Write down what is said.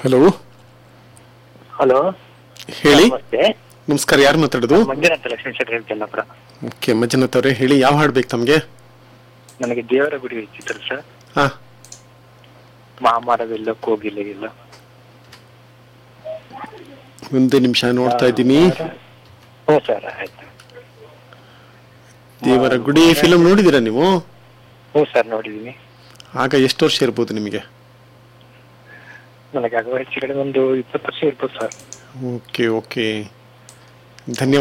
hello hello ಹೇಳಿ ನಮಸ್ತೆ ನಮಸ್ಕಾರ ಯಾರು ಮಾತಾಡೋದು ಮಂಜುನಾಥ ಲಕ್ಷ್ಮೀ ಶೆಟ್ಟಿ ಅಂತಲ್ಲಪ್ಪ ಓಕೆ ಮಂಜುನಾಥ್ ಅವರೇ ಹೇಳಿ ಯಾವ ಹಾಡು ಬೇಕು ತಮಗೆ ನನಗೆ ದೇವರ ಗುಡಿ ಚಿತ್ರ ಸರ್ ಹಾ ಮಾಮರವೆಲ್ಲ ಕೋಗಿಲೆಗಿಲ್ಲ ಒಂದು ನಿಮಿಷ ನೋಡ್ತಾ ಇದ್ದೀನಿ ಹ್ಞೂ ಸರ್ ಆಯ್ತು ದೇವರ ಗುಡಿ ಫಿಲಮ್ ನೋಡಿದ್ದೀರಾ ನೀವು ಹ್ಞೂ ಸರ್ ನೋಡಿದ್ದೀನಿ ಆಗ ಎಷ್ಟು ವರ್ಷ ಇರ್ಬೋದು ನಿಮಗೆ ನನಗೆ ಆಗ ಹೆಚ್ಚು ಕಡೆ ಒಂದು ಇಪ್ಪತ್ತು ವರ್ಷ ಇರ್ಬೋದು ಸರ್ ಓಕೆ ಓಕೆ ಧನ್ಯವಾದ